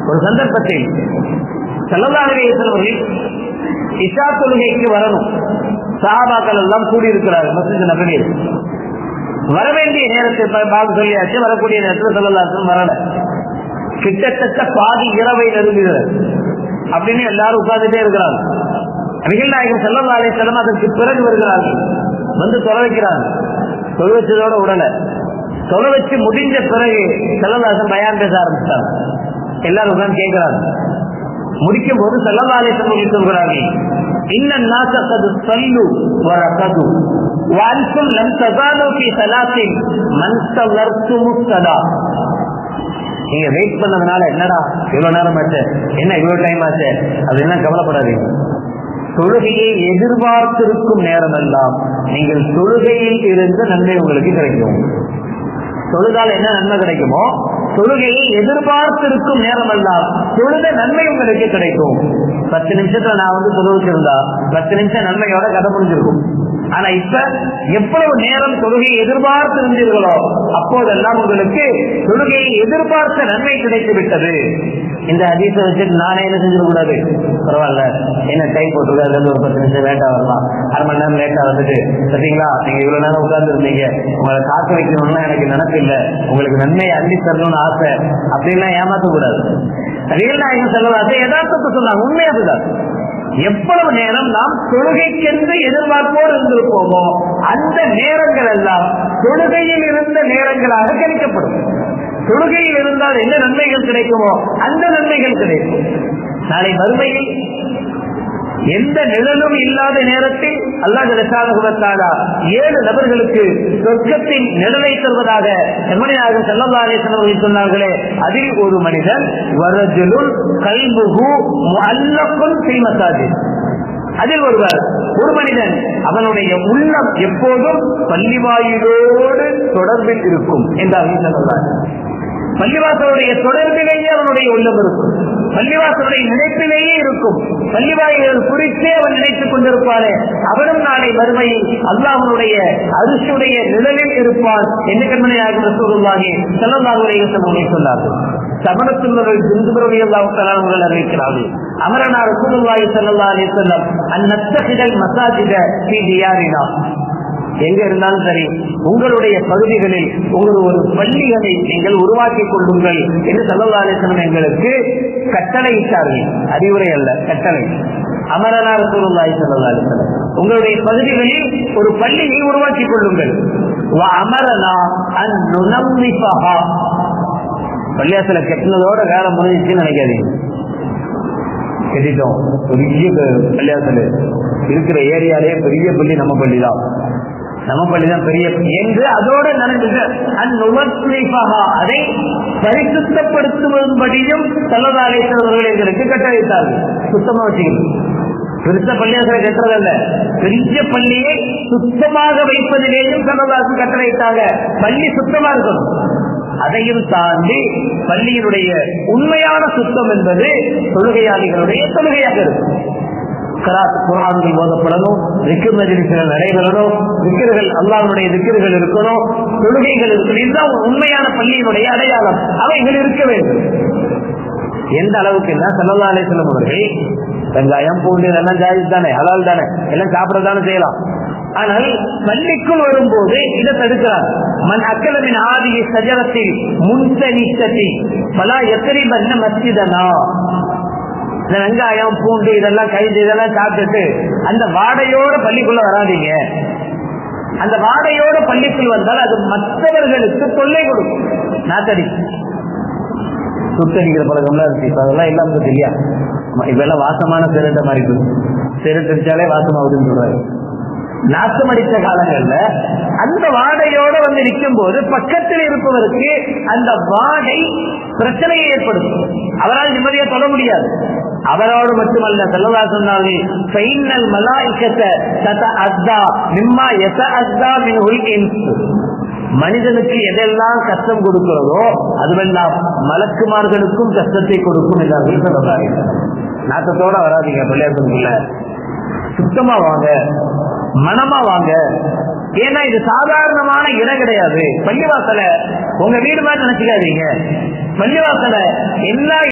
ஒரு சந்தர்ப்பத்தில் செல்லதானவர்கள் இஷா தொழுகைக்கு வரணும் சஹாபாக்கள் எல்லாம் கூடியிருக்கிறார்கள் மசித் நபரில் வர வேண்டிய நேரத்தை பாகு சொல்லியாச்சு வரக்கூடிய நேரத்தில் செல்லலாசன் வரல கிட்டத்தட்ட பாதி இரவை நெருங்குகிறது அப்படின்னு எல்லாரும் உட்கார்ந்துட்டே இருக்கிறாங்க அபிகள் நாயகம் செல்லம் செல்லம் அதற்கு பிறகு வருகிறார்கள் வந்து தொலை வைக்கிறாங்க தொலை வச்சதோட உடல தொலை வச்சு முடிஞ்ச பிறகு செல்லதாசன் பயான் பேச ஆரம்பிச்சாங்க எல்லாரும் உட்கார்ந்து கேட்கிறாங்க முடிக்கும் போது செல்லதாலேசன் சொல்கிறார்கள் இன்ன நாசக்கது சொல்லு வரக்கது வான்சும் லம் தசாலு ஃபி சலாத்தின் மன் தவர்த்துமு சதா நீங்க வெயிட் பண்ணதுனால என்னடா இவ்வளவு நேரம் ஆச்சு என்ன இவ்வளவு டைம் ஆச்சு அது என்ன கவலைப்படாதீங்க தொழுகையை எதிர்பார்த்திருக்கும் நேரம் எல்லாம் நீங்கள் தொழுகையில் இருந்து நன்மை உங்களுக்கு கிடைக்கும் தொழுதால் என்ன நன்மை கிடைக்குமோ தொழுகையை எதிர்பார்த்திருக்கும் நேரம் எல்லாம் தொழுத நன்மை உங்களுக்கு கிடைக்கும் பத்து நிமிஷத்துல நான் வந்து தொழுவிச்சிருந்தா பத்து நிமிஷம் நன்மையோட கதை முடிஞ்சிருக்கும் ஆனா இப்ப எவ்வளவு நேரம் தொழுகையை எதிர்பார்த்து இருந்தீர்களோ அப்போதெல்லாம் உங்களுக்கு தொழுகையை எதிர்பார்த்த நன்மை கிடைத்து விட்டது இந்த அதிசய வச்சுட்டு நானே என்ன செஞ்சிடக்கூடாது பரவாயில்ல என்ன டைம் போட்டுருக்காது ஒரு பத்து நிமிஷம் லேட்டா வரலாம் அரை மணி நேரம் லேட்டா வந்துட்டு சரிங்களா நீங்க இவ்வளவு நேரம் உட்கார்ந்து இருந்தீங்க உங்களை காக்க வைக்கணும்னா எனக்கு நினைப்பு இல்ல உங்களுக்கு நன்மையை அள்ளி தரணும்னு ஆசை அப்படின்லாம் ஏமாத்த கூடாது ரியல் நாயகம் செல்லவாசை யதார்த்தத்தை சொன்னாங்க உண்மை அதுதான் எவ்வளவு நேரம் நாம் தொழுகைக்கென்று எதிர்பார்ப்போடு இருந்திருப்போமோ அந்த நேரங்கள் எல்லாம் தொழுகையில் இருந்த நேரங்களாக கணிக்கப்படும் தொழுகையில் இருந்தால் என்ன நன்மைகள் கிடைக்குமோ அந்த நன்மைகள் கிடைக்கும் நாளை மறுமையில் எந்த நிழலும் இல்லாத நேரத்தில் அல்லாஹாலா ஏழு நபர்களுக்கு சொர்க்கத்தின் நிழலை தருவதாக எம்மனியாக செல்லவாரேசன் சொன்னார்களே அதில் ஒரு மனிதன் வரஜலுள் கல்புகு அல்லக்கும் செய்மசாது அதில் ஒருவர் ஒரு மனிதன் அவனுடைய உள்ளம் எப்போதும் பள்ளிவாயிலோடு தொடர்பில் இருக்கும் என்றார்கள் சொன்னார் பள்ளிவாசலுடைய தொடர்பிலேயே அவனுடைய உள்ளம் இருக்கும் பள்ளிவாசலுடைய நினைப்பிலேயே இருக்கும் பள்ளிவாய்கள் குறித்தே அவன் நினைத்துக் கொண்டிருப்பானே அவனும் நாளை மறுமையில் அல்லாஹனுடைய அரிசியுடைய நிழலில் இருப்பான் என்ன கண்மனையாக ரசூலுல்லாஹி ஸல்லல்லாஹு அலைஹி வஸல்லம் சொன்னார்கள் சமணத்துள்ளவர்கள் சிந்துபுரவி அல்லாஹ் அறிவிக்கிறார்கள் அமரனா ரசூலுல்லாஹி ஸல்லல்லாஹு அலைஹி வஸல்லம் அந்நத்தகிதல் மசாஜித ஃபீ தியாரினா எங்க இருந்தாலும் சரி உங்களுடைய பகுதிகளில் உங்கள் ஒரு பள்ளிகளை நீங்கள் உருவாக்கி கொள்ளுங்கள் என்று சல்லல்லாசனம் எங்களுக்கு கட்டளையிட்டார்கள் அறிவுரை அல்ல கட்டளை அமரனார் சூழ்நாய் சல்லல்லாசனம் உங்களுடைய பகுதிகளில் ஒரு பள்ளியை உருவாக்கி கொள்ளுங்கள் அமரனா அந்நுணம்னிபகா பள்ளியாசல கட்டினதோட வேலை முடிஞ்சிச்சுன்னு நினைக்காதீங்க கட்டிட்டோம் பெரிய பள்ளியாசல் இருக்கிற ஏரியாலே பெரிய பள்ளி நம்ம பள்ளி தான் நம்ம பள்ளிதான் பெரிய என்று அதோடு நடந்தது அந்நுவத்ரிஃபஹா அதை பரிசுத்தப்படுத்துவதுபடியும் சல்லதாலேஸ்வரர்கள் எங்களுக்கு கட்டளைத்தார்கள் சுத்தமா வச்சுக்கணும் பெருச பள்ளியாசலை கட்டுறதல்ல பெரிய பள்ளியை சுத்தமாக வைப்பதிலேயும் சல்லதாசு கட்டளையிட்டாங்க பள்ளி சுத்தமா இருக்கணும் அதையும் தாண்டி பள்ளியினுடைய உண்மையான சுத்தம் என்பது தொழுகையாளிகளுடைய தொழுகையாக இருக்கும் கராத் குரான்கள் ஓதப்படணும் விக்கு மஜிலிசுகள் நடைபெறணும் விக்கிர்கள் அல்லாவுடைய விக்கிர்கள் இருக்கணும் தொழுகைகள் இருக்கணும் இதுதான் உண்மையான பள்ளியினுடைய அடையாளம் அவைகள் இருக்க வேண்டும் எந்த அளவுக்கு என்ன செல்லல்லாலே செல்லும் அவர்கள் வெங்காயம் பூண்டு எல்லாம் ஜாயிஸ் தானே ஹலால் தானே எல்லாம் சாப்பிடத்தானே செய்யலாம் ஆனால் பள்ளிக்குள் வரும்போது இதை தடுக்கிறார் மண் அக்கலமின் ஆதிய சஜரத்தில் முன்சனித்ததி பலா எத்தனை பண்ண மஸ்ஜிதனா இந்த வெங்காயம் பூண்டு இதெல்லாம் கழிஞ்சு இதெல்லாம் சாப்பிட்டுட்டு அந்த வாடையோட பள்ளிக்குள்ள வராதீங்க அந்த வாடையோட பள்ளிக்குள் வந்தால் அது மற்றவர்களுக்கு தொல்லை கொடுக்கும் நாத்தடி சுத்தடிக்கிற பழக்கம்லாம் இருக்கு இப்ப அதெல்லாம் இல்லாம இல்லையா இப்ப எல்லாம் வாசமான சிரட்டை மாதிரி இருக்கு சிரட்டு அடிச்சாலே வாசமாகுதுன்னு சொல்றாரு நாசம் அடித்த காலங்கள்ல அந்த வாடையோட வந்து நிற்கும் போது பக்கத்தில் இருப்பவருக்கு அந்த வாடை பிரச்சனையை ஏற்படுத்தும் அவரால் நிம்மதியா சொல்ல முடியாது அவரோடு மட்டுமல்ல செல்லதா சொன்னார்கள் ஃபைனல் மலாய்க்கத்தை தத அஸ்தா மிம்மா எச அஸ்தா மின் மனிதனுக்கு எதெல்லாம் கஷ்டம் கொடுக்கிறதோ அதுவெல்லாம் மலக்குமார்களுக்கும் கஷ்டத்தை கொடுக்கும் என்றார்கள் சொல்றாங்க நாட்டத்தோட வராதிங்க பிள்ளையார்களுக்குள்ள சுத்தமா வாங்க மனமா வாங்க ஏன்னா இது சாதாரணமான இடம் கிடையாது பள்ளிவாசல உங்க வீடு மாதிரி நினைச்சுக்காதீங்க பள்ளிவாசல எல்லா